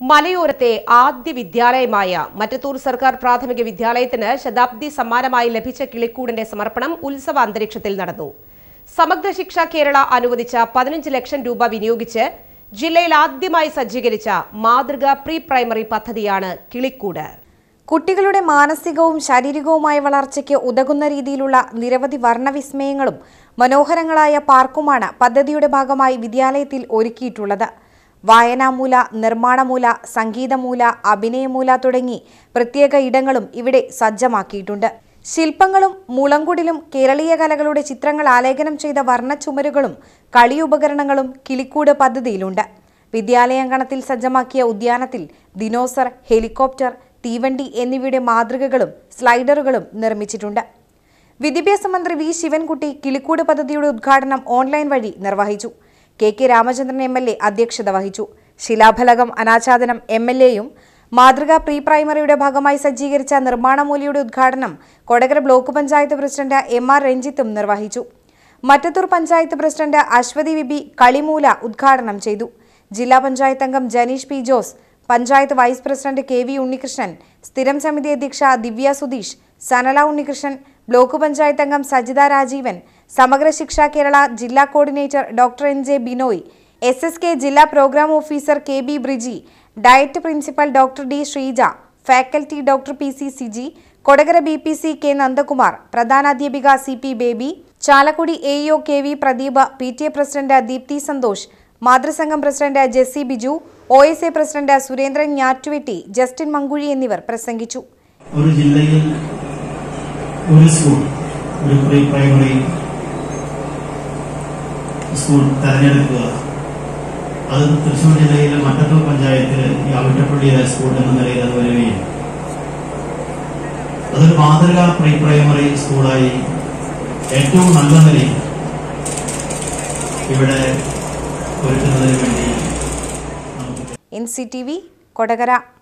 മലയോരത്തെ ആദ്യ വിദ്യാലയമായ മറ്റത്തൂർ സർക്കാർ പ്രാഥമിക വിദ്യാലയത്തിന് ശതാബ്ദി സമ്മാനമായി ലഭിച്ച കിളിക്കൂടിന്റെ സമർപ്പണം ഉത്സവ അന്തരീക്ഷത്തിൽ നടന്നു സമഗ്ര ശിക്ഷ കേരള അനുവദിച്ച പതിനഞ്ച് ലക്ഷം രൂപ വിനിയോഗിച്ച് ജില്ലയിൽ ആദ്യമായി സജ്ജീകരിച്ച മാതൃക പ്രീ പ്രൈമറി പദ്ധതിയാണ് കിളിക്കൂട് കുട്ടികളുടെ മാനസികവും ശാരീരികവുമായ വളർച്ചയ്ക്ക് ഉതകുന്ന രീതിയിലുള്ള നിരവധി വർണ്ണവിസ്മയങ്ങളും മനോഹരങ്ങളായ പാർക്കുമാണ് പദ്ധതിയുടെ ഭാഗമായി വിദ്യാലയത്തിൽ ഒരുക്കിയിട്ടുള്ളത് വായനാമൂല നിർമ്മാണമൂല സംഗീതമൂല അഭിനയമൂല തുടങ്ങി പ്രത്യേക ഇടങ്ങളും ഇവിടെ സജ്ജമാക്കിയിട്ടുണ്ട് ശില്പങ്ങളും മുളങ്കുടിലും കേരളീയ കലകളുടെ ചിത്രങ്ങൾ ആലേഖനം ചെയ്ത വർണ്ണച്ചുമരുകളും കളിയുപകരണങ്ങളും കിളിക്കൂട് പദ്ധതിയിലുണ്ട് വിദ്യാലയാങ്കണത്തിൽ സജ്ജമാക്കിയ ഉദ്യാനത്തിൽ ദിനോസർ ഹെലികോപ്റ്റർ തീവണ്ടി എന്നിവയുടെ മാതൃകകളും സ്ലൈഡറുകളും നിർമ്മിച്ചിട്ടുണ്ട് വിദ്യാഭ്യാസ മന്ത്രി വി ശിവൻകുട്ടി കിളിക്കൂട് പദ്ധതിയുടെ ഉദ്ഘാടനം ഓൺലൈൻ വഴി നിർവഹിച്ചു K K Ramachandran M L A അധ്യക്ഷത വഹിച്ചു ശിലാഫലകം അനാച്ഛാദനം എം എൽ എയും മാതൃക പ്രീ പ്രൈമറിയുടെ ഭാഗമായി സജ്ജീകരിച്ച നിർമ്മാണമൂലയുടെ ഉദ്ഘാടനം Kodakara block panchayat president M R രഞ്ജിത്തും നിർവഹിച്ചു മറ്റത്തൂർ പഞ്ചായത്ത് പ്രസിഡന്റ് അശ്വതി വിബി കളിമൂല ഉദ്ഘാടനം ചെയ്തു ജില്ലാ പഞ്ചായത്ത് അംഗം Janeesh P Jose panchayat vice president K V Unnikrishnan സ്ഥിരം സമിതി അധ്യക്ഷ ദിവ്യ സുധീഷ് സനല ഉണ്ണികൃഷ്ണൻ ബ്ലോക്ക് പഞ്ചായത്ത് അംഗം സജിത രാജീവൻ സമഗ്ര ശിക്ഷ കേരള ജില്ലാ coordinator doctor N J Binoy S S K ജില്ലാ programme officer K B Briji DIET principal doctor D Sreeja faculty doctor P C Siji Kodakara B P C K Nandakumar പ്രധാനാധ്യാപിക C P Baby Chalakudy A EO K V Pradeep P T A president Deepthi Santhosh മാതൃസംഘം president Jessy Biju O S A president Surendran Njattuvetti Justin Mankuzhi എന്നിവർ പ്രസംഗിച്ചു ഒരു ജില്ലയിൽ ഒരു school ഒരു pre primary school തെരഞ്ഞെടുക്കുക അത് തൃശ്ശൂർ ജില്ലയിലെ മട്ടത്തൂർ പഞ്ചായത്തിൽ ഈ അവിട്ടപ്പള്ളി സ്കൂൾ എന്ന നിലയിൽ അത് വരികയും അതൊരു മാതൃക പ്രീ പ്രൈമറി സ്കൂളായി ഏറ്റവും നല്ല നിലയിൽ ഇവിടെ ഒരുക്കുന്നതിന് വേണ്ടി നമുക്ക് N C T V Kodakara